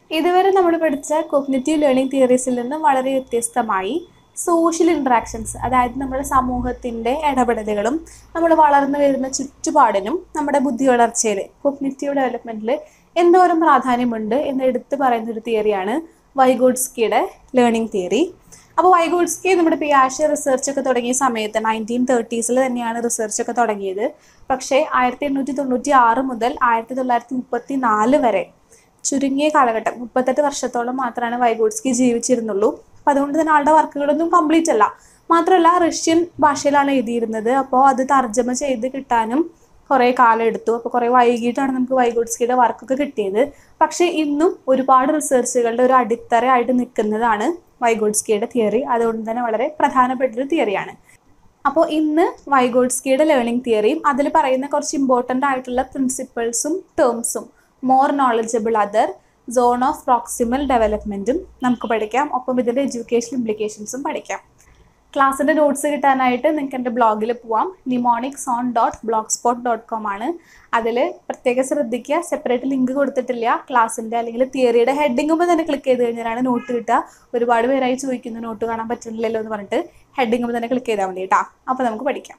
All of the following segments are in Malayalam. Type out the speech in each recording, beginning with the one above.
ഇതുവരെ നമ്മൾ പഠിച്ച കോഗ്നിറ്റീവ് ലേണിംഗ് തിയറീസിൽ നിന്നും വളരെ വ്യത്യസ്തമായി സോഷ്യൽ ഇൻട്രാക്ഷൻസ് അതായത് നമ്മുടെ സമൂഹത്തിൻ്റെ ഇടപെടലുകളും നമ്മൾ വളർന്നു വരുന്ന ചുറ്റുപാടിനും നമ്മുടെ ബുദ്ധി വളർച്ചയിൽ കോഗ്നിറ്റീവ് ഡെവലപ്മെൻറ്റിൽ എന്തോരം പ്രാധാന്യമുണ്ട് എന്ന് എടുത്തു പറയുന്ന ഒരു തിയറിയാണ് വൈഗോഡ്സ്കിയുടെ ലേണിംഗ് തിയറി അപ്പോൾ വൈഗോഡ്സ്കി നമ്മുടെ പിയാഷ റിസർച്ച് ഒക്കെ തുടങ്ങിയ സമയത്ത് നയൻറ്റീൻ തേർട്ടീസിൽ തന്നെയാണ് റിസർച്ച് ഒക്കെ തുടങ്ങിയത് പക്ഷേ ആയിരത്തി എണ്ണൂറ്റി തൊണ്ണൂറ്റി ആറ് മുതൽ ആയിരത്തി തൊള്ളായിരത്തി മുപ്പത്തി നാല് വരെ ചുരുങ്ങിയ കാലഘട്ടം മുപ്പത്തെട്ട് വർഷത്തോളം മാത്രമാണ് വൈഗോഡ്സ്കി ജീവിച്ചിരുന്നുള്ളൂ അപ്പം അതുകൊണ്ട് തന്നെ ആളുടെ വർക്കുകളൊന്നും കംപ്ലീറ്റ് അല്ല മാത്രമല്ല റഷ്യൻ ഭാഷയിലാണ് എഴുതിയിരുന്നത് അപ്പോൾ അത് തർജ്ജമ ചെയ്ത് കിട്ടാനും കുറേ കാലം എടുത്തു അപ്പോൾ കുറേ വൈകിട്ടാണ് നമുക്ക് വൈഗോഡ്സ്കിയുടെ വർക്കൊക്കെ കിട്ടിയത് പക്ഷേ ഇന്നും ഒരുപാട് റിസർച്ചുകളുടെ ഒരു അടിത്തറയായിട്ട് നിൽക്കുന്നതാണ് വൈഗോഡ്സ്കിയുടെ തിയറി അതുകൊണ്ട് തന്നെ വളരെ പ്രധാനപ്പെട്ടൊരു തിയറിയാണ് അപ്പോൾ ഇന്ന് വൈഗോഡ്സ്കിയുടെ ലേണിംഗ് തിയറിയും അതിൽ പറയുന്ന കുറച്ച് ഇമ്പോർട്ടൻ്റ് ആയിട്ടുള്ള പ്രിൻസിപ്പിൾസും ടേംസും more knowledgeable other zone of proximal ഡെവലപ്മെൻറ്റും നമുക്ക് പഠിക്കാം ഒപ്പം ഇതിൻ്റെ എഡ്യൂക്കേഷൻ ഇംപ്ലിക്കേഷൻസും പഠിക്കാം ക്ലാസ്സിൻ്റെ നോട്ട്സ് കിട്ടാനായിട്ട് നിങ്ങൾക്ക് എൻ്റെ ബ്ലോഗിൽ പോവാം mnemonic zone dot blogspot dot com ആണ് അതിൽ പ്രത്യേകം ശ്രദ്ധിക്കുക സെപ്പറേറ്റ് ലിങ്ക് കൊടുത്തിട്ടില്ല ക്ലാസ്സിൻ്റെ അല്ലെങ്കിൽ തിയറിയുടെ ഹെഡിങ്ങുമ്പോൾ തന്നെ ക്ലിക്ക് ചെയ്ത് കഴിഞ്ഞാലാണ് നോട്ട് കിട്ടുക ഒരുപാട് പേരായി ചോദിക്കുന്നു നോട്ട് കാണാൻ പറ്റുന്നില്ലല്ലോ എന്ന് പറഞ്ഞിട്ട് ഹെഡിങ്ങുമ്പോൾ തന്നെ ക്ലിക്ക് ചെയ്താൽ മതി കേട്ടോ അപ്പോൾ നമുക്ക് പഠിക്കാം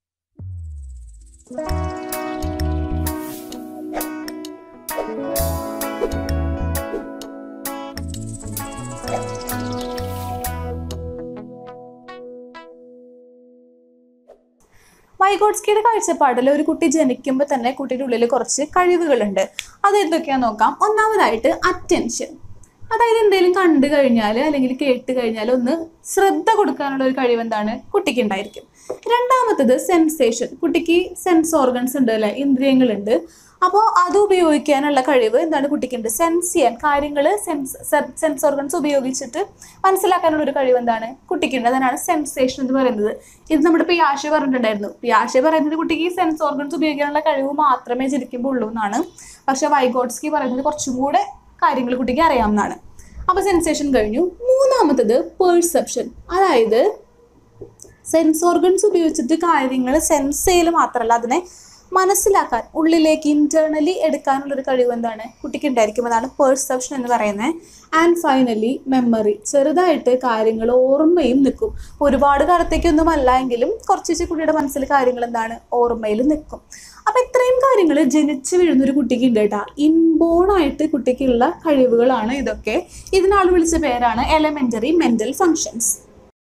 വൈഗോട്സ്കിയുടെ കാഴ്ചപ്പാടിൽ ഒരു കുട്ടി ജനിക്കുമ്പോൾ തന്നെ കുട്ടിയുടെ ഉള്ളിൽ കുറച്ച് കഴിവുകളുണ്ട് അത് എന്തൊക്കെയാണെന്ന് നോക്കാം ഒന്നാമതായിട്ട് അറ്റൻഷൻ അതായത് എന്തെങ്കിലും കണ്ടു കഴിഞ്ഞാൽ അല്ലെങ്കിൽ കേട്ട് കഴിഞ്ഞാൽ ഒന്ന് ശ്രദ്ധ കൊടുക്കാനുള്ള ഒരു കഴിവ് എന്താണ് കുട്ടിക്ക് ഉണ്ടായിരിക്കും രണ്ടാമത്തത് സെൻസേഷൻ കുട്ടിക്ക് സെൻസ് ഓർഗൻസ് ഉണ്ട് അല്ലെ ഇന്ദ്രിയങ്ങളുണ്ട് അപ്പോൾ അത് ഉപയോഗിക്കാനുള്ള കഴിവ് എന്താണ് കുട്ടിക്കുണ്ട് സെൻസ് ചെയ്യാൻ കാര്യങ്ങൾ സെൻസ് സെൻസ് ഓർഗൻസ് ഉപയോഗിച്ചിട്ട് മനസ്സിലാക്കാനുള്ള ഒരു കഴിവ് എന്താണ് കുട്ടിക്കുണ്ട് അതാണ് സെൻസേഷൻ എന്ന് പറയുന്നത് ഇത് നമ്മുടെ പിയാഷ പറഞ്ഞിട്ടുണ്ടായിരുന്നു പിയാഷ പറയുന്നത് കുട്ടിക്ക് സെൻസ് ഓർഗൻസ് ഉപയോഗിക്കാനുള്ള കഴിവ് മാത്രമേ ജനിക്കുമ്പോൾ ഉള്ളൂ എന്നാണ് പക്ഷെ വൈഗോട്സ്കി പറയുന്നത് കുറച്ചും കൂടെ കാര്യങ്ങൾ കുട്ടിക്ക് അറിയാവുന്നതാണ് അപ്പോൾ സെൻസേഷൻ കഴിഞ്ഞു മൂന്നാമത്തത് പേഴ്സെപ്ഷൻ അതായത് സെൻസ് ഓർഗൻസ് ഉപയോഗിച്ചിട്ട് കാര്യങ്ങൾ സെൻസ് ചെയ്യൽ മാത്രമല്ല അതിനെ മനസ്സിലാക്കാൻ ഉള്ളിലേക്ക് ഇന്റേണലി എടുക്കാനുള്ള ഒരു കഴിവ് എന്താണ് കുട്ടിക്ക് ഉണ്ടായിരിക്കും അതാണ് പേഴ്സെപ്ഷൻ എന്ന് പറയുന്നത് ആൻഡ് ഫൈനലി മെമ്മറി ചെറുതായിട്ട് കാര്യങ്ങൾ ഓർമ്മയും നിൽക്കും ഒരുപാട് കാലത്തേക്കൊന്നും അല്ല എങ്കിലും കുറച്ച് കുട്ടിയുടെ മനസ്സിൽ കാര്യങ്ങൾ എന്താണ് ഓർമ്മയിൽ നിൽക്കും അപ്പൊ ഇത്രയും കാര്യങ്ങൾ ജനിച്ചു വീഴുന്ന ഒരു കുട്ടിക്ക് ഉണ്ട് കേട്ടോ ഇൻബോൺ ആയിട്ട് കുട്ടിക്കുള്ള കഴിവുകളാണ് ഇതൊക്കെ ഇതിനാൾ വിളിച്ച പേരാണ് എലമെന്ററി മെന്റൽ ഫങ്ഷൻസ്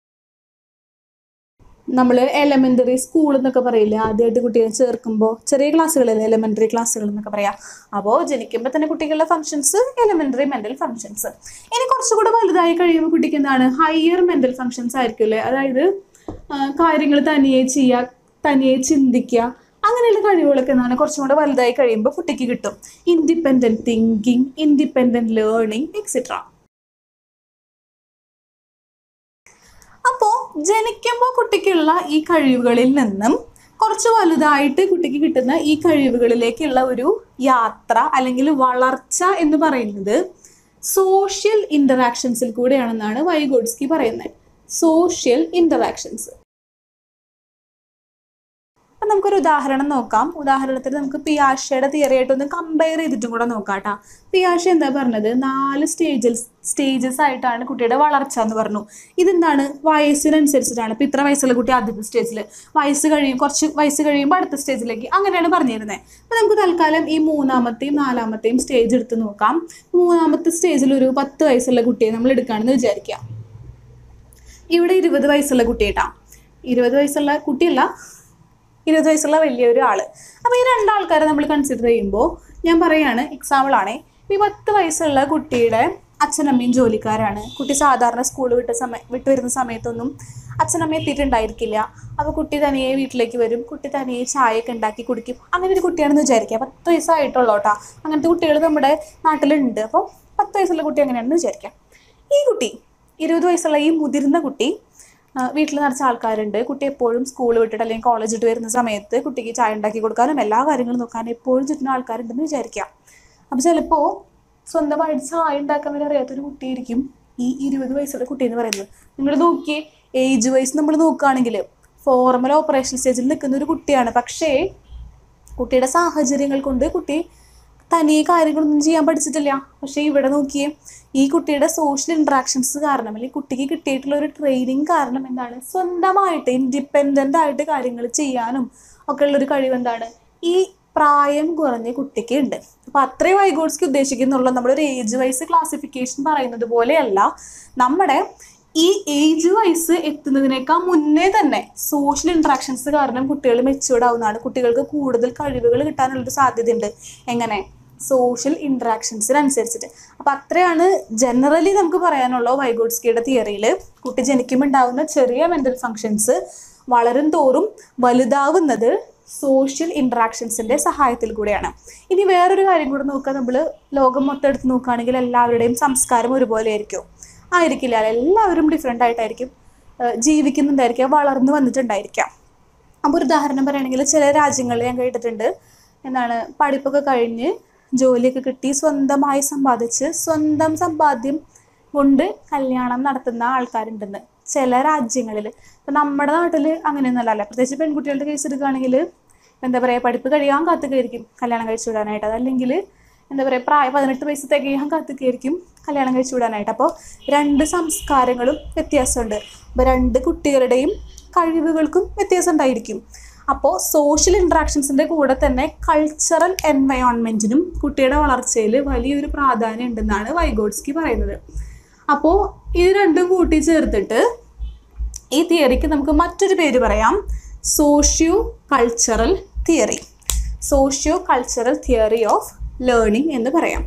നമ്മൾ എലമെൻ്ററി സ്കൂൾ എന്നൊക്കെ പറയില്ല ആദ്യമായിട്ട് കുട്ടിയെ ചേർക്കുമ്പോൾ ചെറിയ ക്ലാസ്സുകളല്ലേ എലമെൻ്ററി ക്ലാസ്സുകൾ എന്നൊക്കെ പറയാം അപ്പോൾ ജനിക്കുമ്പോൾ തന്നെ കുട്ടികളുടെ ഫങ്ഷൻസ് എലമെൻ്ററി മെൻ്റൽ ഫങ്ഷൻസ് ഇനി കുറച്ചുകൂടെ വലുതായി കഴിയുമ്പോൾ കുട്ടിക്ക് എന്താണ് ഹയർ മെൻ്റൽ ഫങ്ഷൻസ് ആയിരിക്കുമല്ലേ അതായത് കാര്യങ്ങൾ തനിയെ ചെയ്യുക തനിയെ ചിന്തിക്കുക അങ്ങനെയുള്ള കഴിവുകളൊക്കെ എന്താണ് കുറച്ചും കൂടെ വലുതായി കഴിയുമ്പോൾ കുട്ടിക്ക് കിട്ടും independent thinking independent learning et cetera അപ്പോൾ ജനിക്കുമ്പോൾ കുട്ടിക്കുള്ള ഈ കഴിവുകളിൽ നിന്നും കുറച്ച് വലുതായിട്ട് കുട്ടിക്ക് കിട്ടുന്ന ഈ കഴിവുകളിലേക്കുള്ള ഒരു യാത്ര അല്ലെങ്കിൽ വളർച്ച എന്ന് പറയുന്നത് സോഷ്യൽ ഇൻ്ററാക്ഷൻസിൽ കൂടെയാണെന്നാണ് വൈഗോഡ്സ്കി പറയുന്നത് സോഷ്യൽ ഇൻ്ററാക്ഷൻസ് അപ്പം നമുക്കൊരു ഉദാഹരണം നോക്കാം ഉദാഹരണത്തിന് നമുക്ക് പിയാഷയുടെ തിയറി ആയിട്ടൊന്ന് കമ്പയർ ചെയ്തിട്ടും കൂടെ നോക്കാം കേട്ടോ പിയാഷ എന്താ പറഞ്ഞത് നാല് സ്റ്റേജിൽ സ്റ്റേജസ് ആയിട്ടാണ് കുട്ടിയുടെ വളർച്ച എന്ന് പറഞ്ഞു ഇതെന്താണ് വയസ്സിനനുസരിച്ചിട്ടാണ് ഇപ്പം ഇത്ര വയസ്സുള്ള കുട്ടി ആദ്യത്തെ സ്റ്റേജിൽ വയസ്സ് കഴിയും കുറച്ച് വയസ്സ് കഴിയുമ്പോൾ അടുത്ത സ്റ്റേജിലേക്ക് അങ്ങനെയാണ് പറഞ്ഞിരുന്നത് അപ്പം നമുക്ക് തൽക്കാലം ഈ മൂന്നാമത്തെയും നാലാമത്തെയും സ്റ്റേജ് എടുത്ത് നോക്കാം മൂന്നാമത്തെ സ്റ്റേജിൽ ഒരു പത്ത് വയസ്സുള്ള കുട്ടിയെ നമ്മൾ എടുക്കുകയാണെന്ന് വിചാരിക്കുക ഇവിടെ ഇരുപത് വയസ്സുള്ള കുട്ടിയേട്ടാ ഇരുപത് വയസ്സുള്ള കുട്ടിയല്ല ഇരുപത് വയസ്സുള്ള വലിയൊരു ആള് അപ്പോൾ ഈ രണ്ടാൾക്കാരെ നമ്മൾ കൺസിഡർ ചെയ്യുമ്പോൾ ഞാൻ പറയാണ് എക്സാമ്പിൾ ആണേ ഈ പത്ത് വയസ്സുള്ള കുട്ടിയുടെ അച്ഛനമ്മയും ജോലിക്കാരാണ് കുട്ടി സാധാരണ സ്കൂൾ വിട്ട സമയം വിട്ട് വരുന്ന സമയത്തൊന്നും അച്ഛനമ്മ എത്തിയിട്ടുണ്ടായിരിക്കില്ല അപ്പോൾ കുട്ടി തനിയെ വീട്ടിലേക്ക് വരും കുട്ടി തനിയെ ചായയൊക്കെ ഉണ്ടാക്കി കുടിക്കും അങ്ങനെ ഒരു കുട്ടിയാണെന്ന് വിചാരിക്കുക പത്ത് വയസ്സായിട്ടുള്ളൂ കേട്ടോ അങ്ങനത്തെ കുട്ടികൾ നമ്മുടെ നാട്ടിലുണ്ട് അപ്പോൾ പത്ത് വയസ്സുള്ള കുട്ടി അങ്ങനെയാണെന്ന് വിചാരിക്കാം ഈ കുട്ടി ഇരുപത് വയസ്സുള്ള ഈ മുതിർന്ന കുട്ടി വീട്ടിൽ നിറച്ച ആൾക്കാരുണ്ട് കുട്ടി എപ്പോഴും സ്കൂൾ വിട്ടിട്ട് അല്ലെങ്കിൽ കോളേജ് വിട്ട് വരുന്ന സമയത്ത് കുട്ടിക്ക് ചായ ഉണ്ടാക്കി കൊടുക്കാനും എല്ലാ കാര്യങ്ങളും നോക്കാനും എപ്പോഴും ചുറ്റും ആൾക്കാരുണ്ടെന്ന് വിചാരിക്കാം അപ്പോൾ ചിലപ്പോൾ സ്വന്തമായിട്ട് ചായ ഉണ്ടാക്കാൻ വരെ അറിയാത്തൊരു കുട്ടിയായിരിക്കും ഈ ഇരുപത് വയസ്സുള്ള കുട്ടി എന്ന് പറയുന്നത് നിങ്ങൾ നോക്കിയേ ഏജ് വൈസ് നമ്മൾ നോക്കുകയാണെങ്കിൽ ഫോർമൽ ഓപ്പറേഷൻ സ്റ്റേജിൽ നിൽക്കുന്ന ഒരു കുട്ടിയാണ് പക്ഷേ കുട്ടിയുടെ സാഹചര്യങ്ങൾ കൊണ്ട് കുട്ടി തനിയെ കാര്യങ്ങളൊന്നും ചെയ്യാൻ പഠിച്ചിട്ടില്ല പക്ഷേ ഇവിടെ നോക്കിയേ ഈ കുട്ടിയുടെ സോഷ്യൽ ഇൻട്രാക്ഷൻസ് കാരണം അല്ലെങ്കിൽ കുട്ടിക്ക് കിട്ടിയിട്ടുള്ള ഒരു ട്രെയിനിങ് കാരണം എന്താണ് സ്വന്തമായിട്ട് ഇൻഡിപെൻഡൻ്റ് ആയിട്ട് കാര്യങ്ങൾ ചെയ്യാനും ഒക്കെ ഉള്ളൊരു കഴിവ് എന്താണ് ഈ പ്രായം കുറഞ്ഞ കുട്ടിക്ക് ഉണ്ട് അപ്പൊ അത്രയും വൈഗോഡ്സ്ക്ക് ഉദ്ദേശിക്കുന്നുള്ള നമ്മളൊരു ഏജ് വൈസ് ക്ലാസിഫിക്കേഷൻ പറയുന്നത് പോലെയല്ല നമ്മുടെ ഈ ഏജ് വൈസ് എത്തുന്നതിനേക്കാൾ മുന്നേ തന്നെ സോഷ്യൽ ഇൻട്രാക്ഷൻസ് കാരണം കുട്ടികൾ മെച്ചുവേർഡ് ആവുന്നതാണ് കുട്ടികൾക്ക് കൂടുതൽ കഴിവുകൾ കിട്ടാനുള്ളൊരു സാധ്യതയുണ്ട് എങ്ങനെ സോഷ്യൽ ഇൻട്രാക്ഷൻസിനനുസരിച്ചിട്ട് അപ്പം അത്രയാണ് ജനറലി നമുക്ക് പറയാനുള്ള വൈഗോഡ്സ്കിയുടെ തിയറിയിൽ കുട്ടി ജനിക്കുമ്പോൾ ഉണ്ടാവുന്ന ചെറിയ മെൻ്റൽ ഫങ്ഷൻസ് വളരും തോറും വലുതാവുന്നത് സോഷ്യൽ ഇൻട്രാക്ഷൻസിൻ്റെ സഹായത്തിൽ കൂടെയാണ് ഇനി വേറൊരു കാര്യം കൂടെ നോക്കുക നമ്മൾ ലോകം മൊത്തം എടുത്ത് നോക്കുകയാണെങ്കിൽ എല്ലാവരുടെയും സംസ്കാരം ഒരുപോലെ ആയിരിക്കും ആയിരിക്കില്ല എല്ലാവരും ഡിഫറെൻ്റ് ആയിട്ടായിരിക്കും ഏഹ് ജീവിക്കുന്നുണ്ടായിരിക്കാം വളർന്നു വന്നിട്ടുണ്ടായിരിക്കാം അപ്പോൾ ഒരു ഉദാഹരണം പറയുകയാണെങ്കിൽ ചില രാജ്യങ്ങളിൽ ഞാൻ കേട്ടിട്ടുണ്ട് എന്താണ് പഠിപ്പൊക്കെ കഴിഞ്ഞ് ജോലിയൊക്കെ കിട്ടി സ്വന്തമായി സമ്പാദിച്ച് സ്വന്തം സമ്പാദ്യം കൊണ്ട് കല്യാണം നടത്തുന്ന ആൾക്കാരുണ്ടെന്ന് ചില രാജ്യങ്ങളിൽ ഇപ്പം നമ്മുടെ നാട്ടിൽ അങ്ങനെയൊന്നുമല്ല അല്ലേ പ്രത്യേകിച്ച് പെൺകുട്ടികളുടെ കേസ് എടുക്കുകയാണെങ്കിൽ എന്താ പറയുക പഠിപ്പ് കഴിയാൻ കാത്തുകയായിരിക്കും കല്യാണം കഴിച്ചു വിടാനായിട്ട് അതല്ലെങ്കിൽ എന്താ പറയുക പ്രായം പതിനെട്ട് വയസ്സ് തികയാൻ കാത്തുകയായിരിക്കും കല്യാണം കഴിച്ചു വിടാനായിട്ട് അപ്പോൾ രണ്ട് സംസ്കാരങ്ങളും വ്യത്യാസമുണ്ട് അപ്പോൾ രണ്ട് കുട്ടികളുടെയും കഴിവുകൾക്കും വ്യത്യാസം ഉണ്ടായിരിക്കും അപ്പോൾ സോഷ്യൽ ഇൻട്രാക്ഷൻസിൻ്റെ കൂടെ തന്നെ കൾച്ചറൽ എൻവയോൺമെൻറ്റിനും കുട്ടിയുടെ വളർച്ചയിൽ വലിയൊരു പ്രാധാന്യം ഉണ്ടെന്നാണ് വൈഗോഡ്സ്കി പറയുന്നത് അപ്പോൾ ഇത് രണ്ടും കൂട്ടി ചേർത്തിട്ട് ഈ തിയറിക്ക് നമുക്ക് മറ്റൊരു പേര് പറയാം socio cultural theory socio cultural theory of learning എന്ന് പറയാം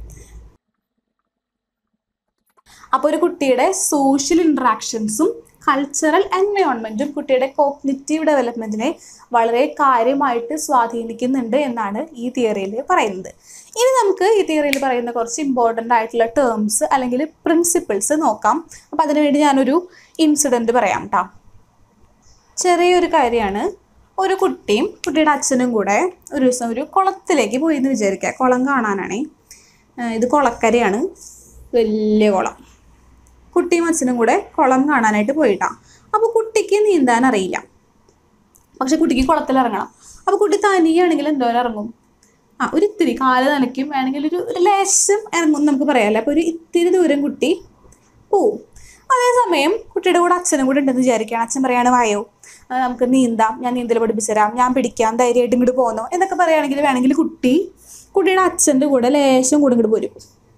അപ്പോൾ ഒരു കുട്ടിയുടെ സോഷ്യൽ ഇൻട്രാക്ഷൻസും കൾച്ചറൽ എൻവയോൺമെൻറ്റും കുട്ടിയുടെ കോഗ്നിറ്റീവ് ഡെവലപ്മെൻറ്റിനെ വളരെ കാര്യമായിട്ട് സ്വാധീനിക്കുന്നുണ്ട് എന്നാണ് ഈ തിയറിയിൽ പറയുന്നത് ഇനി നമുക്ക് ഈ തിയറിയിൽ പറയുന്ന കുറച്ച് ഇമ്പോർട്ടൻ്റ് ആയിട്ടുള്ള ടേംസ് അല്ലെങ്കിൽ പ്രിൻസിപ്പിൾസ് നോക്കാം അപ്പോൾ അതിനുവേണ്ടി ഞാനൊരു ഇൻസിഡൻറ്റ് പറയാം കേട്ടോ ചെറിയൊരു കാര്യമാണ് ഒരു കുട്ടിയും കുട്ടിയുടെ അച്ഛനും കൂടെ ഒരു ദിവസം ഒരു കുളത്തിലേക്ക് പോയി എന്ന് വിചാരിക്കുക കുളം കാണാനാണേ ഏഹ് ഇത് കുളക്കരയാണ് വലിയ കുളം കുട്ടിയും അച്ഛനും കൂടെ കുളം കാണാനായിട്ട് പോയിട്ടാ അപ്പോൾ കുട്ടിക്ക് നീന്താൻ അറിയില്ല പക്ഷെ കുട്ടിക്ക് കുളത്തിൽ ഇറങ്ങണം അപ്പോൾ കുട്ടി തനിയാണെങ്കിൽ എന്തോരം ഇറങ്ങും ആ ഒരു ഇത്തിരി കാല് നനയ്ക്കും വേണമെങ്കിൽ ഒരു ഒരു ലേശം ഇറങ്ങും നമുക്ക് പറയാമല്ലോ അപ്പോൾ ഒരു ഇത്തിരി ദൂരം കുട്ടി പോവും അതേസമയം കുട്ടിയുടെ കൂടെ അച്ഛനും കൂടെ ഉണ്ടെന്ന് വിചാരിക്കുകയാണ് അച്ഛൻ പറയാണ് വായോ ആ, നമുക്ക് നീന്താം ഞാൻ നീന്തൽ പഠിപ്പിച്ചു തരാം ഞാൻ പിടിക്കാം ധൈര്യമായിട്ട് ഇങ്ങോട്ട് പോന്നോ എന്നൊക്കെ പറയുകയാണെങ്കിൽ വേണമെങ്കിൽ കുട്ടി കുട്ടിയുടെ അച്ഛൻ്റെ കൂടെ ലേശം കൂടെ ഇങ്ങോട്ട് പോരും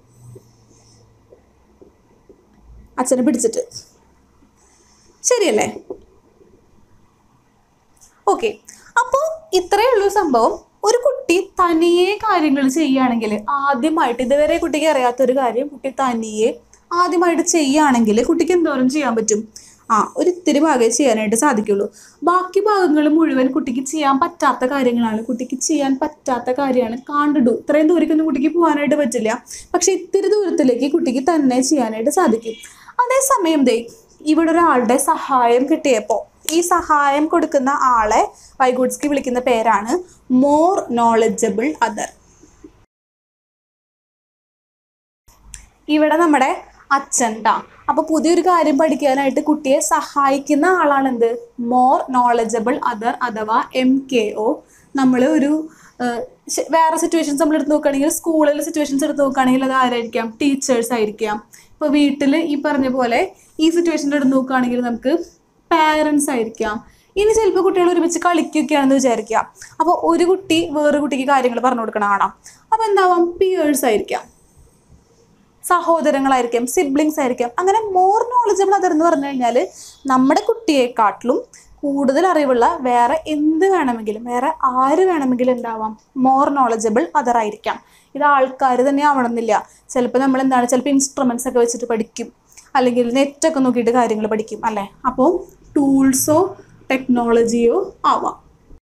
അച്ഛനെ പിടിച്ചിട്ട് ശരിയല്ലേ ഓക്കെ അപ്പോൾ ഇത്രയേ ഉള്ളൂ സംഭവം ഒരു കുട്ടി തനിയെ കാര്യങ്ങൾ ചെയ്യുകയാണെങ്കിൽ ആദ്യമായിട്ട് ഇതുവരെ കുട്ടിക്ക് അറിയാത്ത ഒരു കാര്യം കുട്ടി തനിയെ ആദ്യമായിട്ട് ചെയ്യുകയാണെങ്കിൽ കുട്ടിക്ക് എന്തോരം ചെയ്യാൻ പറ്റും ആ ഒരു ഇത്തിരി ഭാഗമേ ചെയ്യാനായിട്ട് സാധിക്കുള്ളൂ ബാക്കി ഭാഗങ്ങൾ മുഴുവൻ കുട്ടിക്ക് ചെയ്യാൻ പറ്റാത്ത കാര്യങ്ങളാണ് കുട്ടിക്ക് ചെയ്യാൻ പറ്റാത്ത കാര്യമാണ് കാണ്ടിടൂ ഇത്രയും ദൂരേക്കൊന്നും കുട്ടിക്ക് പോകാനായിട്ട് പറ്റില്ല പക്ഷെ ഇത്തിരി ദൂരത്തിലേക്ക് കുട്ടിക്ക് തന്നെ ചെയ്യാനായിട്ട് സാധിക്കും അതേസമയം ദേ ഇവിടെ ഒരാളുടെ സഹായം കിട്ടിയപ്പോൾ ഈ സഹായം കൊടുക്കുന്ന ആളെ വൈഗുഡ്സ്കി വിളിക്കുന്ന പേരാണ് മോർ നോളജബിൾ അതർ ഇവിടെ നമ്മുടെ അച്ഛൻ ട്ടാ അപ്പൊ പുതിയൊരു കാര്യം പഠിക്കാനായിട്ട് കുട്ടിയെ സഹായിക്കുന്ന ആളാണ് എന്ത് മോർ നോളജബിൾ അതർ അഥവാ എം കെ ഒ നമ്മൾ ഒരു ഏഹ്, ശ- വേറെ സിറ്റുവേഷൻസ് നമ്മൾ എടുത്ത് നോക്കുകയാണെങ്കിൽ സ്കൂളിലെ സിറ്റുവേഷൻസ് എടുത്ത് നോക്കുകയാണെങ്കിൽ അത് ആരായിരിക്കാം ടീച്ചേഴ്സ് ആയിരിക്കാം ഇപ്പോൾ വീട്ടിൽ ഈ പറഞ്ഞ പോലെ ഈ സിറ്റുവേഷനിൽ എടുത്ത് നോക്കുകയാണെങ്കിൽ നമുക്ക് പാരൻസ് ആയിരിക്കാം ഇനി ചിലപ്പോൾ കുട്ടികൾ ഒരുമിച്ച് കളിക്കുകയാണെന്ന് വിചാരിക്കുക അപ്പോൾ ഒരു കുട്ടി വേറൊരു കുട്ടിക്ക് കാര്യങ്ങൾ പറഞ്ഞു കൊടുക്കണ കാണാം അപ്പോൾ എന്താവാം പിയേഴ്സ് ആയിരിക്കാം സഹോദരങ്ങളായിരിക്കാം സിബ്ലിങ്സ് ആയിരിക്കാം അങ്ങനെ മോർ നോളജബിൾ അതർ എന്ന് പറഞ്ഞു കഴിഞ്ഞാൽ നമ്മുടെ കുട്ടിയെക്കാട്ടിലും കൂടുതൽ അറിവുള്ള വേറെ എന്ത് വേണമെങ്കിലും വേറെ ആര് വേണമെങ്കിലും ഉണ്ടാവാം മോർ നോളജബിൾ അതർ ആയിരിക്കാം ഇത് ആൾക്കാർ തന്നെ ആവണമെന്നില്ല ചിലപ്പോൾ നമ്മൾ എന്താണ് ചിലപ്പോൾ ഇൻസ്ട്രുമെൻസ് ഒക്കെ വെച്ചിട്ട് പഠിക്കും അല്ലെങ്കിൽ നെറ്റൊക്കെ നോക്കിയിട്ട് കാര്യങ്ങൾ പഠിക്കും അല്ലേ അപ്പോൾ ടൂൾസോ ടെക്നോളജിയോ ആവാം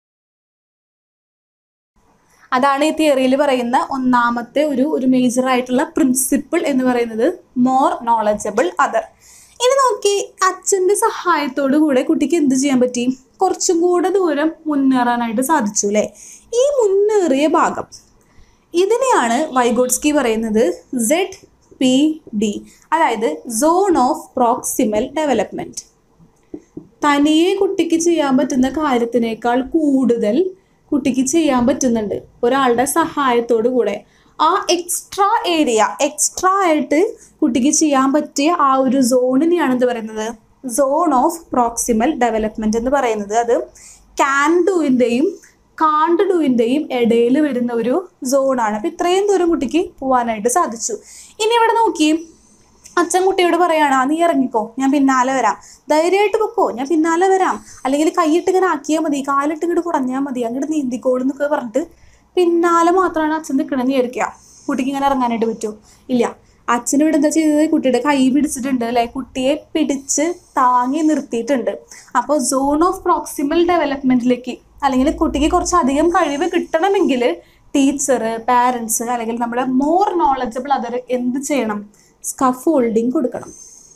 അതാണ് ഈ തിയറിയിൽ പറയുന്ന ഒന്നാമത്തെ ഒരു ഒരു മേജർ ആയിട്ടുള്ള പ്രിൻസിപ്പിൾ എന്ന് പറയുന്നത് മോർ നോളജബിൾ അതർ ഇനി നോക്കി അച്ഛൻ്റെ സഹായത്തോടു കൂടെ കുട്ടിക്ക് എന്ത് ചെയ്യാൻ പറ്റി കുറച്ചും കൂടെ ദൂരം മുന്നേറാനായിട്ട് സാധിച്ചു അല്ലേ ഈ മുന്നേറിയ ഭാഗം ഇതിനെയാണ് വൈഗോട്സ്കി പറയുന്നത് സെഡ് പി ഡി അതായത് സോൺ ഓഫ് പ്രോക്സിമൽ ഡെവലപ്മെൻറ്റ് തനിയെ കുട്ടിക്ക് ചെയ്യാൻ പറ്റുന്ന കാര്യത്തിനേക്കാൾ കൂടുതൽ കുട്ടിക്ക് ചെയ്യാൻ പറ്റുന്നുണ്ട് ഒരാളുടെ സഹായത്തോടു കൂടെ ആ എക്സ്ട്രാ ഏരിയ എക്സ്ട്രാ ആയിട്ട് കുട്ടിക്ക് ചെയ്യാൻ പറ്റിയ ആ ഒരു സോണിനെയാണ് എന്ത് പറയുന്നത് സോൺ ഓഫ് പ്രോക്സിമൽ ഡെവലപ്മെന്റ് എന്ന് പറയുന്നത് അത് ക്യാൻ ഡൂവിൻ്റെയും കാണ്ട് ഡൂവിൻ്റെയും ഇടയിൽ വരുന്ന ഒരു സോണാണ് അപ്പം ഇത്രയും ദൂരം കുട്ടിക്ക് പോകാനായിട്ട് സാധിച്ചു ഇനി ഇവിടെ നോക്കി അച്ഛൻ കുട്ടിയോട് പറയാണ് "ആ, നീ ഇറങ്ങിക്കോ ഞാൻ പിന്നാലെ വരാം ധൈര്യമായിട്ട് പൊക്കോ ഞാൻ പിന്നാലെ വരാം അല്ലെങ്കിൽ കൈയിട്ട് ഇങ്ങനെ ആക്കിയാൽ മതി കാലിട്ട് ഇങ്ങോട്ട് കുടഞ്ഞാൽ മതി അങ്ങോട്ട് നീന്തിക്കോളും എന്നൊക്കെ പറഞ്ഞിട്ട് പിന്നാലെ മാത്രമാണ് അച്ഛൻ നിൽക്കണമെന്ന് വിചാരിക്കുക കുട്ടിക്ക് ഇങ്ങനെ ഇറങ്ങാനായിട്ട് പറ്റുമോ ഇല്ല അച്ഛൻ ഇവിടെ എന്താ ചെയ്തത് കുട്ടിയുടെ കൈ പിടിച്ചിട്ടുണ്ട് അല്ലെ കുട്ടിയെ പിടിച്ച് താങ്ങി നിർത്തിയിട്ടുണ്ട് അപ്പോൾ സോൺ ഓഫ് പ്രോക്സിമൽ ഡെവലപ്മെന്റിലേക്ക് അല്ലെങ്കിൽ കുട്ടിക്ക് കുറച്ചധികം കഴിവ് കിട്ടണമെങ്കിൽ ടീച്ചർ പാരൻസ് അല്ലെങ്കിൽ നമ്മുടെ മോർ നോളജബിൾ അതർ എന്ത് ചെയ്യണം സ്കഫോൾഡിങ് കൊടുക്കണം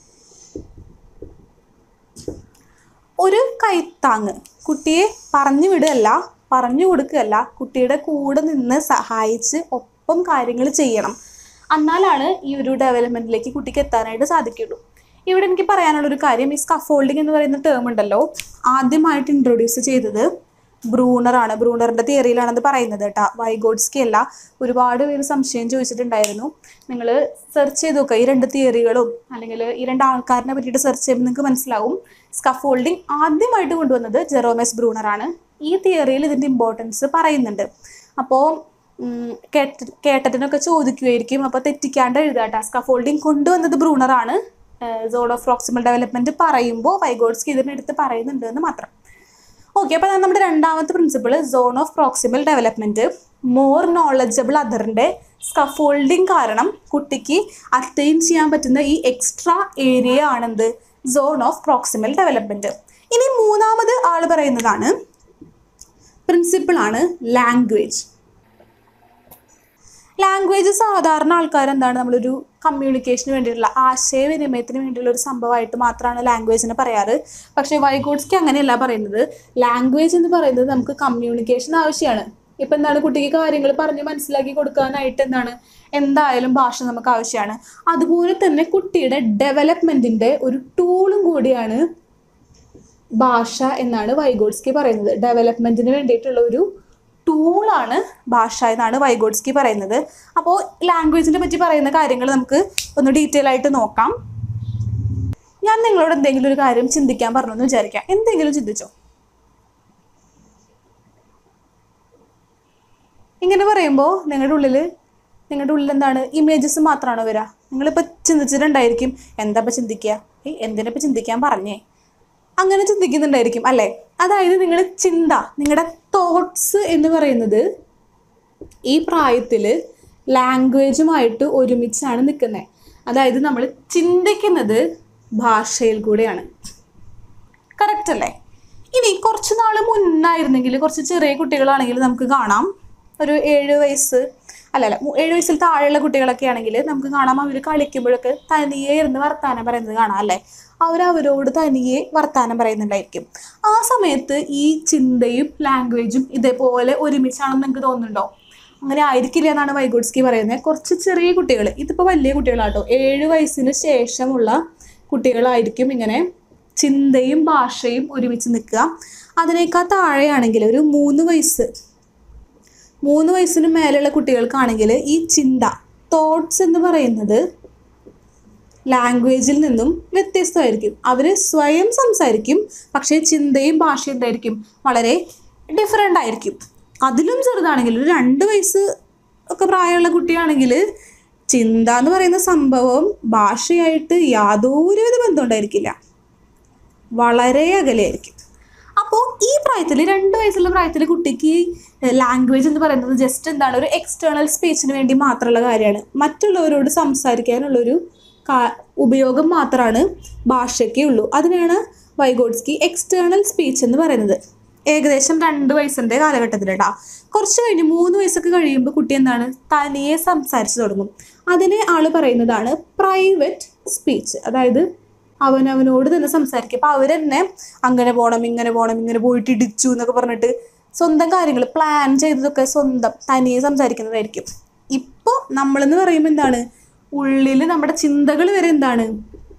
ഒരു കൈത്താങ്ങ് കുട്ടിയെ പറഞ്ഞു വിടുകയല്ല പറഞ്ഞു കൊടുക്കുകയല്ല കുട്ടിയുടെ കൂടെ നിന്ന് സഹായിച്ച് ഒപ്പം കാര്യങ്ങൾ ചെയ്യണം എന്നാലാണ് ഈ ഒരു ഡെവലപ്മെന്റിലേക്ക് കുട്ടിക്ക് എത്താനായിട്ട് സാധിക്കുള്ളൂ ഇവിടെ എനിക്ക് പറയാനുള്ള ഒരു കാര്യം ഈ സ്കഫോൾഡിങ് എന്ന് പറയുന്ന ടേം ഉണ്ടല്ലോ ആദ്യമായിട്ട് ഇൻട്രൊഡ്യൂസ് ചെയ്തത് ബ്രൂണറാണ് ബ്രൂണറിന്റെ തിയറിയിലാണ് അത് പറയുന്നത് കേട്ടോ വൈഗോഡ്സ്കി അല്ല ഒരുപാട് പേര് സംശയം ചോദിച്ചിട്ടുണ്ടായിരുന്നു നിങ്ങൾ സെർച്ച് ചെയ്ത് നോക്കുക ഈ രണ്ട് തിയറികളും അല്ലെങ്കിൽ ഈ രണ്ട് ആൾക്കാരിനെ പറ്റിയിട്ട് സെർച്ച് ചെയ്യുമ്പോൾ നിങ്ങൾക്ക് മനസ്സിലാവും സ്കഫോൾഡിങ് ആദ്യമായിട്ട് കൊണ്ടുവന്നത് ജെറോമെസ് ബ്രൂണറാണ് ഈ തിയറിയിൽ ഇതിൻ്റെ ഇമ്പോർട്ടൻസ് പറയുന്നുണ്ട് അപ്പോൾ കേട്ട കേട്ടതിനൊക്കെ ചോദിക്കുമായിരിക്കും അപ്പോൾ തെറ്റിക്കാണ്ട് എഴുതാട്ടോ സ്കഫോൾഡിങ് കൊണ്ടുവന്നത് ബ്രൂണറാണ് സോൺ ഓഫ് പ്രോക്സിമൽ ഡെവലപ്മെന്റ് പറയുമ്പോൾ വൈഗോഡ്സ്കി ഇതിനെടുത്ത് പറയുന്നുണ്ട് എന്ന് മാത്രം ഓക്കെ അപ്പോൾ നമ്മുടെ രണ്ടാമത്തെ principle zone of proximal development more knowledgeable അതറിന്റെ സ്കഫോൾഡിങ് കാരണം കുട്ടിക്ക് അറ്റൈൻ ചെയ്യാൻ പറ്റുന്ന ഈ എക്സ്ട്രാ ഏരിയ ആണെന്ത് സോൺ ഓഫ് പ്രോക്സിമൽ ഡെവലപ്മെന്റ് ഇനി മൂന്നാമത് ആൾ പറയുന്നതാണ് പ്രിൻസിപ്പിൾ ആണ് ലാംഗ്വേജ് ലാംഗ്വേജ് സാധാരണ ആൾക്കാർ എന്താണ് നമ്മളൊരു കമ്മ്യൂണിക്കേഷന് വേണ്ടിയിട്ടുള്ള ആശയവിനിമയത്തിന് വേണ്ടിയുള്ള ഒരു സംഭവമായിട്ട് മാത്രമാണ് ലാംഗ്വേജിനെ പറയാറ് പക്ഷേ വൈഗോഡ്സ്ക്ക് അങ്ങനെയല്ല പറയുന്നത് ലാംഗ്വേജ് എന്ന് പറയുന്നത് നമുക്ക് കമ്മ്യൂണിക്കേഷൻ ആവശ്യമാണ് ഇപ്പം എന്താണ് കുട്ടിക്ക് കാര്യങ്ങൾ പറഞ്ഞ് മനസ്സിലാക്കി കൊടുക്കാനായിട്ട് എന്താണ് എന്തായാലും ഭാഷ നമുക്ക് ആവശ്യമാണ് അതുപോലെ തന്നെ കുട്ടിയുടെ ഡെവലപ്മെൻറ്റിൻ്റെ ഒരു ടൂളും കൂടിയാണ് ഭാഷ എന്നാണ് വൈഗോഡ്സ്കി പറയുന്നത് ഡെവലപ്മെൻറ്റിന് വേണ്ടിയിട്ടുള്ള ഒരു ടൂളാണ് ഭാഷ എന്നാണ് വൈഗോഡ്സ്കി പറയുന്നത് അപ്പോൾ ലാംഗ്വേജിനെ പറ്റി പറയുന്ന കാര്യങ്ങൾ നമുക്ക് ഒന്ന് ഡീറ്റെയിൽ ആയിട്ട് നോക്കാം ഞാൻ നിങ്ങളോട് എന്തെങ്കിലും ഒരു കാര്യം ചിന്തിക്കാൻ പറഞ്ഞു എന്ന് വിചാരിക്കാം എന്തെങ്കിലും ചിന്തിച്ചോ ഇങ്ങനെ പറയുമ്പോൾ നിങ്ങളുടെ ഉള്ളിൽ നിങ്ങളുടെ ഉള്ളിൽ എന്താണ് ഇമേജസ് മാത്രമാണോ വരിക നിങ്ങളിപ്പോൾ ചിന്തിച്ചിട്ടുണ്ടായിരിക്കും എന്താ ഇപ്പം ചിന്തിക്കുക ഏയ് എന്തിനാ ഇപ്പം ചിന്തിക്കാൻ പറഞ്ഞേ അങ്ങനെ ചിന്തിക്കുന്നുണ്ടായിരിക്കും അല്ലേ അതായത് നിങ്ങളുടെ ചിന്ത നിങ്ങളുടെ തോട്ട്സ് എന്ന് പറയുന്നത് ഈ പ്രായത്തിൽ ലാംഗ്വേജുമായിട്ട് ഒരുമിച്ചാണ് നിൽക്കുന്നത് അതായത് നമ്മൾ ചിന്തിക്കുന്നത് ഭാഷയിൽ കൂടെയാണ് കറക്റ്റ് അല്ലേ ഇനി കുറച്ച് നാൾ മുന്നായിരുന്നെങ്കിൽ കുറച്ച് ചെറിയ കുട്ടികളാണെങ്കിൽ നമുക്ക് കാണാം ഒരു ഏഴ് വയസ്സ് അല്ല അല്ല മു- ഏഴ് വയസ്സിൽ താഴെയുള്ള കുട്ടികളൊക്കെ ആണെങ്കിൽ നമുക്ക് കാണാം അവർ കളിക്കുമ്പോഴൊക്കെ തനിയെ ഇരുന്ന് വർത്താനം പറയുന്നത് കാണാം അല്ലേ അവർ അവരോട് തനിയെ വർത്താനം പറയുന്നുണ്ടായിരിക്കും ആ സമയത്ത് ഈ ചിന്തയും ലാംഗ്വേജും ഇതേപോലെ ഒരുമിച്ചാണെന്ന് നിങ്ങൾക്ക് തോന്നുന്നുണ്ടോ അങ്ങനെ ആയിരിക്കില്ല എന്നാണ് വൈഗോഡ്സ്കി പറയുന്നത് കുറച്ച് ചെറിയ കുട്ടികൾ ഇതിപ്പോൾ വലിയ കുട്ടികളാട്ടോ ഏഴ് വയസ്സിന് ശേഷമുള്ള കുട്ടികളായിരിക്കും ഇങ്ങനെ ചിന്തയും ഭാഷയും ഒരുമിച്ച് നിൽക്കുക അതിനേക്കാൾ താഴെയാണെങ്കിൽ ഒരു മൂന്ന് വയസ്സ് മൂന്ന് വയസ്സിന് മേലെയുള്ള കുട്ടികൾക്കാണെങ്കിൽ ഈ ചിന്ത തോട്ട്സ് എന്ന് പറയുന്നത് ലാംഗ്വേജിൽ നിന്നും വ്യത്യസ്തമായിരിക്കും അവർ സ്വയം സംസാരിക്കും പക്ഷേ ചിന്തയും ഭാഷയും എന്തായിരിക്കും വളരെ ഡിഫറെൻ്റ് ആയിരിക്കും അതിലും ചെറുതാണെങ്കിൽ ഒരു രണ്ട് വയസ്സ് ഒക്കെ പ്രായമുള്ള കുട്ടിയാണെങ്കിൽ ചിന്ത എന്ന് പറയുന്ന സംഭവം ഭാഷയായിട്ട് യാതൊരുവിധ ബന്ധം ഉണ്ടായിരിക്കില്ല വളരെ അകലെയായിരിക്കും അപ്പോൾ ഈ പ്രായത്തിൽ രണ്ട് വയസ്സുള്ള പ്രായത്തിൽ കുട്ടിക്ക് ലാംഗ്വേജ് എന്ന് പറയുന്നത് ജസ്റ്റ് എന്താണ് ഒരു എക്സ്റ്റേണൽ സ്പീച്ചിന് വേണ്ടി മാത്രമുള്ള കാര്യമാണ് മറ്റുള്ളവരോട് സംസാരിക്കാനുള്ളൊരു കാ- ഉപയോഗം മാത്രമാണ് ഭാഷയ്ക്കേ ഉള്ളൂ അതിനെയാണ് വൈഗോഡ്സ്കി എക്സ്റ്റേണൽ സ്പീച്ച് എന്ന് പറയുന്നത് ഏകദേശം രണ്ട് വയസ്സിൻ്റെ കാലഘട്ടത്തിലിട്ടാ കുറച്ച് കഴിഞ്ഞ് മൂന്ന് വയസ്സൊക്കെ കഴിയുമ്പോൾ കുട്ടി എന്താണ് തനിയെ സംസാരിച്ച് തുടങ്ങും അതിനെ ആള് പറയുന്നതാണ് പ്രൈവറ്റ് സ്പീച്ച് അതായത് അവനവനോട് തന്നെ സംസാരിക്കും അപ്പോൾ അവർ തന്നെ അങ്ങനെ പോകണം ഇങ്ങനെ പോകണം ഇങ്ങനെ പോയിട്ട് ഇടിച്ചു എന്നൊക്കെ പറഞ്ഞിട്ട് സ്വന്തം കാര്യങ്ങൾ പ്ലാൻ ചെയ്തതൊക്കെ സ്വന്തം തനിയെ സംസാരിക്കുന്നതായിരിക്കും ഇപ്പോൾ നമ്മളെന്ന് പറയുമ്പോൾ എന്താണ് ഉള്ളിൽ നമ്മുടെ ചിന്തകൾ വരെ എന്താണ്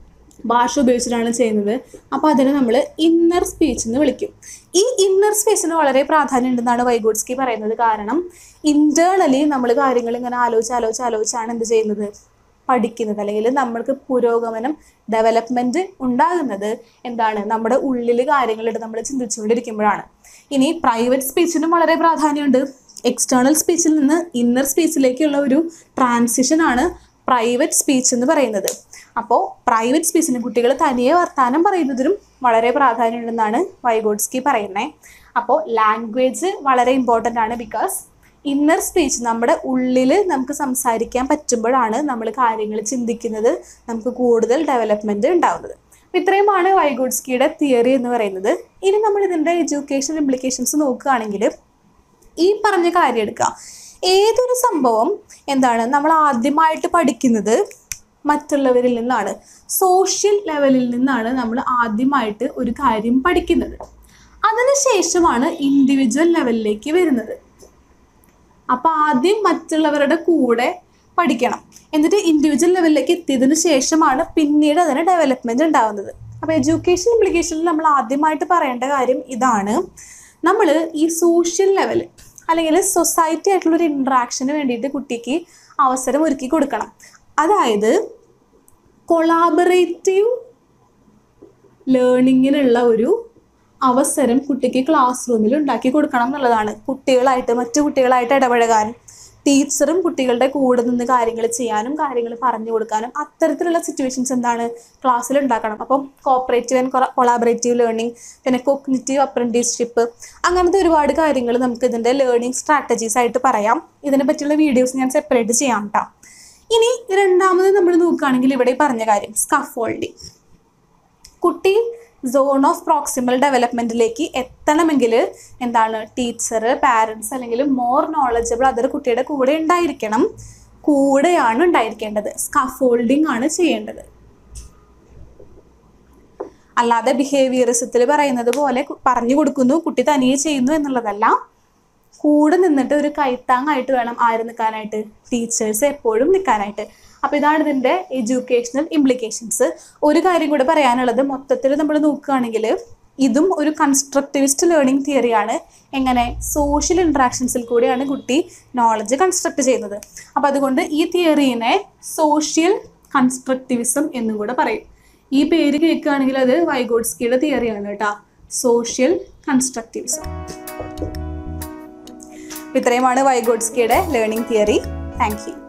ഭാഷ ഉപയോഗിച്ചിട്ടാണ് ചെയ്യുന്നത് അപ്പോൾ അതിനെ നമ്മൾ ഇന്നർ സ്പീച്ച് എന്ന് വിളിക്കും ഈ ഇന്നർ സ്പേസിന് വളരെ പ്രാധാന്യം ഉണ്ടെന്നാണ് വൈഗോഡ്സ്കി പറയുന്നത് കാരണം ഇന്റേണലി നമ്മൾ കാര്യങ്ങൾ ഇങ്ങനെ ആലോചിച്ച് ആലോചിച്ച് ആലോചിച്ചാണ് എന്ത് ചെയ്യുന്നത് പഠിക്കുന്നത് അല്ലെങ്കിൽ നമ്മൾക്ക് പുരോഗമനം ഡെവലപ്മെന്റ് ഉണ്ടാകുന്നത് എന്താണ് നമ്മുടെ ഉള്ളിൽ കാര്യങ്ങളിട്ട് നമ്മൾ ചിന്തിച്ചുകൊണ്ടിരിക്കുമ്പോഴാണ് ഇനി പ്രൈവറ്റ് സ്പീച്ചിനും വളരെ പ്രാധാന്യമുണ്ട് എക്സ്റ്റേണൽ സ്പീച്ചിൽ നിന്ന് ഇന്നർ സ്പീച്ചിലേക്കുള്ള ഒരു ട്രാൻസിഷൻ ആണ് പ്രൈവറ്റ് സ്പീച്ച് എന്ന് പറയുന്നത് അപ്പോൾ പ്രൈവറ്റ് സ്പീച്ചിന് കുട്ടികൾ തനിയെ വർത്താനം പറയുന്നതിനും വളരെ പ്രാധാന്യമുണ്ടെന്നാണ് വൈഗോഡ്സ്കി പറയുന്നത് അപ്പോൾ ലാംഗ്വേജ് വളരെ ഇമ്പോർട്ടൻ്റ് ആണ് ബിക്കോസ് ഇന്നർ സ്പീച്ച് നമ്മുടെ ഉള്ളിൽ നമുക്ക് സംസാരിക്കാൻ പറ്റുമ്പോഴാണ് നമ്മൾ കാര്യങ്ങൾ ചിന്തിക്കുന്നത് നമുക്ക് കൂടുതൽ ഡെവലപ്മെൻറ്റ് ഉണ്ടാവുന്നത് അപ്പോൾ ഇത്രയുമാണ് വൈഗോഡ്സ്കിയുടെ തിയറി എന്ന് പറയുന്നത് ഇനി നമ്മൾ ഇതിൻ്റെ എഡ്യൂക്കേഷൻ ഇംപ്ലിക്കേഷൻസ് നോക്കുകയാണെങ്കിൽ ഈ പറഞ്ഞ കാര്യം എടുക്കുക ഏതൊരു സംഭവം എന്താണ് നമ്മൾ ആദ്യമായിട്ട് പഠിക്കുന്നത് മറ്റുള്ളവരിൽ നിന്നാണ് സോഷ്യൽ ലെവലിൽ നിന്നാണ് നമ്മൾ ആദ്യമായിട്ട് ഒരു കാര്യം പഠിക്കുന്നത് അതിനുശേഷമാണ് ഇൻഡിവിജ്വൽ ലെവലിലേക്ക് വരുന്നത് അപ്പോൾ ആദ്യം മറ്റുള്ളവരുടെ കൂടെ പഠിക്കണം എന്നിട്ട് ഇൻഡിവിജ്വൽ ലെവലിലേക്ക് എത്തിയതിനു ശേഷമാണ് പിന്നീട് അതിന് ഡെവലപ്മെന്റ് ഉണ്ടാകുന്നത് അപ്പോൾ എഡ്യൂക്കേഷൻ ഇംപ്ലിക്കേഷനിൽ നമ്മൾ ആദ്യമായിട്ട് പറയേണ്ട കാര്യം ഇതാണ് നമ്മൾ ഈ സോഷ്യൽ ലെവൽ അല്ലെങ്കിൽ സൊസൈറ്റി ആയിട്ടുള്ള ഒരു ഇൻട്രാക്ഷന് വേണ്ടിയിട്ട് കുട്ടിക്ക് അവസരം ഒരുക്കി കൊടുക്കണം അതായത് കൊളാബറേറ്റീവ് ലേണിങ്ങിനുള്ള ഒരു അവസരം കുട്ടിക്ക് ക്ലാസ് റൂമിൽ ഉണ്ടാക്കി കൊടുക്കണം എന്നുള്ളതാണ് കുട്ടികളായിട്ട് മറ്റു കുട്ടികളായിട്ട് ഇടപഴകാൻ ടീച്ചറും കുട്ടികളുടെ കൂടെ നിന്ന് കാര്യങ്ങൾ ചെയ്യാനും കാര്യങ്ങൾ പറഞ്ഞു കൊടുക്കാനും അത്തരത്തിലുള്ള സിറ്റുവേഷൻസ് എന്താണ് ക്ലാസ്സിൽ ഉണ്ടാക്കണം അപ്പം കോപ്പറേറ്റീവ് ആൻഡ് കൊളാബറേറ്റീവ് ലേണിംഗ് പിന്നെ കൊഗ്നിറ്റീവ് അപ്രന്റീസ്ഷിപ്പ് അങ്ങനത്തെ ഒരുപാട് കാര്യങ്ങൾ നമുക്ക് ഇതിൻ്റെ ലേണിംഗ് സ്ട്രാറ്റജീസ് ആയിട്ട് പറയാം ഇതിനെ പറ്റിയുള്ള വീഡിയോസ് ഞാൻ സെപ്പറേറ്റ് ചെയ്യാം കേട്ടോ ഇനി രണ്ടാമത് നമ്മൾ നോക്കുകയാണെങ്കിൽ ഇവിടെ ഈ പറഞ്ഞ കാര്യം സ്കഫോൾഡിങ് കുട്ടി സോൺ ഓഫ് പ്രോക്സിമൽ ഡെവലപ്മെന്റിലേക്ക് എത്തണമെങ്കിൽ എന്താണ് ടീച്ചർ പാരൻസ് അല്ലെങ്കിൽ മോർ നോളജബിൾ അതർ കുട്ടിയുടെ കൂടെ ഉണ്ടായിരിക്കണം കൂടെയാണ് ഉണ്ടായിരിക്കേണ്ടത് സ്കഫോൾഡിംഗ് ആണ് ചെയ്യേണ്ടത് അല്ലാതെ ബിഹേവിയറിസത്തിൽ പറയുന്നത് പോലെ കു- പറഞ്ഞു കൊടുക്കുന്നു കുട്ടി തനിയെ ചെയ്യുന്നു എന്നുള്ളതല്ല കൂടെ നിന്നിട്ട് ഒരു കൈത്താങ്ങായിട്ട് വേണം ആര് നിൽക്കാനായിട്ട് ടീച്ചേഴ്സ് എപ്പോഴും നിൽക്കാനായിട്ട് അപ്പോൾ ഇതാണ് ഇതിൻ്റെ എഡ്യൂക്കേഷണൽ ഇംപ്ലിക്കേഷൻസ് ഒരു കാര്യം കൂടെ പറയാനുള്ളത് മൊത്തത്തിൽ നമ്മൾ നോക്കുകയാണെങ്കിൽ ഇതും ഒരു കൺസ്ട്രക്റ്റിവിസ്റ്റ് ലേണിംഗ് തിയറിയാണ് എങ്ങനെ സോഷ്യൽ ഇൻട്രാക്ഷൻസിൽ കൂടിയാണ് കുട്ടി നോളജ് കൺസ്ട്രക്ട് ചെയ്യുന്നത് അപ്പോൾ അതുകൊണ്ട് ഈ തിയറീനെ സോഷ്യൽ കൺസ്ട്രക്റ്റിവിസം എന്നും കൂടെ പറയും ഈ പേര് കേൾക്കുകയാണെങ്കിൽ അത് വൈഗോഡ്സ്കിയുടെ തിയറിയാണ് കേട്ടോ സോഷ്യൽ കൺസ്ട്രക്റ്റിവിസം ഇത്രയുമാണ് വൈഗോഡ്സ്കിയുടെ ലേണിംഗ് തിയറി താങ്ക് യു